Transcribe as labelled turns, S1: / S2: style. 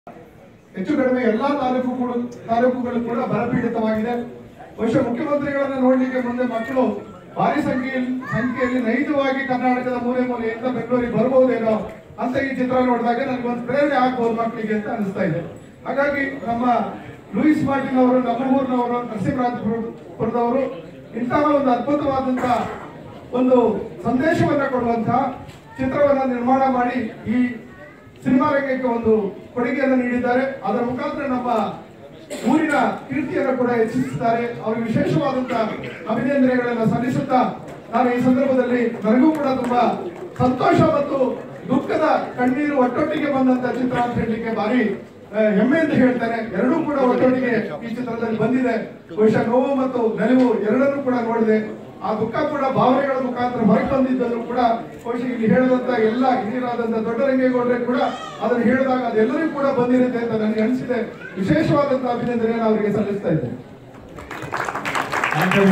S1: ಹೆಚ್ಚು ಕಡಿಮೆ ಎಲ್ಲಾ ತಾಲೂಕು ಕೂಡ ತಾಲೂಕುಗಳು ಕೂಡ ಬರಪೀಡಿತವಾಗಿದೆ ಬಹುಶಃ ಮುಖ್ಯಮಂತ್ರಿಗಳನ್ನ ನೋಡ್ಲಿಕ್ಕೆ ಮುಂದೆ ಮಕ್ಕಳು ಭಾರಿ ಸಂಖ್ಯೆಯಲ್ಲಿ ಸಂಖ್ಯೆಯಲ್ಲಿ ನೈಜವಾಗಿ ಕರ್ನಾಟಕದ ಮೂಲೆ ಮೂಲೆಯಿಂದ ಬೆಂಗಳೂರಿಗೆ ಬರಬಹುದೇನೋ ಅಂತ ಈ ಚಿತ್ರ ನೋಡಿದಾಗ ನನಗೊಂದು ಪ್ರೇರಣೆ ಆಗ್ಬೋದು ಮಕ್ಕಳಿಗೆ ಅಂತ ಅನಿಸ್ತಾ ಇದೆ ಹಾಗಾಗಿ ನಮ್ಮ ಲೂಯಿಸ್ ಮಾರ್ಟಿನ್ ಅವರು ನಮ್ಮ ಊರಿನವರು ನರಸಿಂಹರಾಜಪುರದವರು ಇಂತಹ ಒಂದು ಅದ್ಭುತವಾದಂತಹ ಒಂದು ಸಂದೇಶವನ್ನ ಕೊಡುವಂತಹ ಚಿತ್ರವನ್ನ ನಿರ್ಮಾಣ ಮಾಡಿ ಈ ಸಿನಿಮಾ ರಂಗಕ್ಕೆ ಒಂದು ಕೊಡುಗೆಯನ್ನು ನೀಡಿದ್ದಾರೆ ಅದರ ಮುಖಾಂತರ ನಮ್ಮ ಊರಿನ ಕೀರ್ತಿಯನ್ನು ಕೂಡ ಹೆಚ್ಚಿಸಿದ್ದಾರೆ ಅವರಿಗೆ ವಿಶೇಷವಾದಂತಹ ಅಭಿನಂದನೆಗಳನ್ನು ಸಲ್ಲಿಸುತ್ತಾ ನಾನು ಈ ಸಂದರ್ಭದಲ್ಲಿ ನನಗೂ ಕೂಡ ತುಂಬಾ ಸಂತೋಷ ಮತ್ತು ದುಃಖದ ಕಣ್ಣೀರು ಒಟ್ಟೊಟ್ಟಿಗೆ ಬಂದಂತ ಚಿತ್ರ ಅಂತ ಹೇಳಲಿಕ್ಕೆ ಭಾರಿ ಆ, ಹೆಮ್ಮೆ ಅಂತ ಹೇಳ್ತೇನೆ ಎರಡೂ ಕೂಡ ಒಟ್ಟೊಟ್ಟಿಗೆ ಈ ಚಿತ್ರದಲ್ಲಿ ಬಂದಿದೆ ಬಹುಶಃ ನೋವು ಮತ್ತು ನಲಿವು ಎರಡನ್ನೂ ಕೂಡ ನೋಡಿದೆ ಆ ದುಃಖ ಕೂಡ ಭಾವನೆಗಳ ಮುಖಾಂತರ ಹೊರಗೆ ಬಂದಿದ್ದರೂ ಕೂಡ ಬಹುಶಃ ಇಲ್ಲಿ ಹೇಳಿದಂತ ಎಲ್ಲ ಹಿರಿಯರಾದಂತ ದೊಡ್ಡರಂಗೇಗೌಡರೇ ಕೂಡ ಅದನ್ನು ಹೇಳಿದಾಗ ಅದೆಲ್ಲರಿಗೂ ಕೂಡ ಬಂದಿರುತ್ತೆ ಅಂತ ನನಗೆ ಅನಿಸಿದೆ ವಿಶೇಷವಾದಂತಹ ಅಭಿನಂದನೆಯನ್ನು ಅವರಿಗೆ ಸಲ್ಲಿಸ್ತಾ ಇದ್ದೇನೆ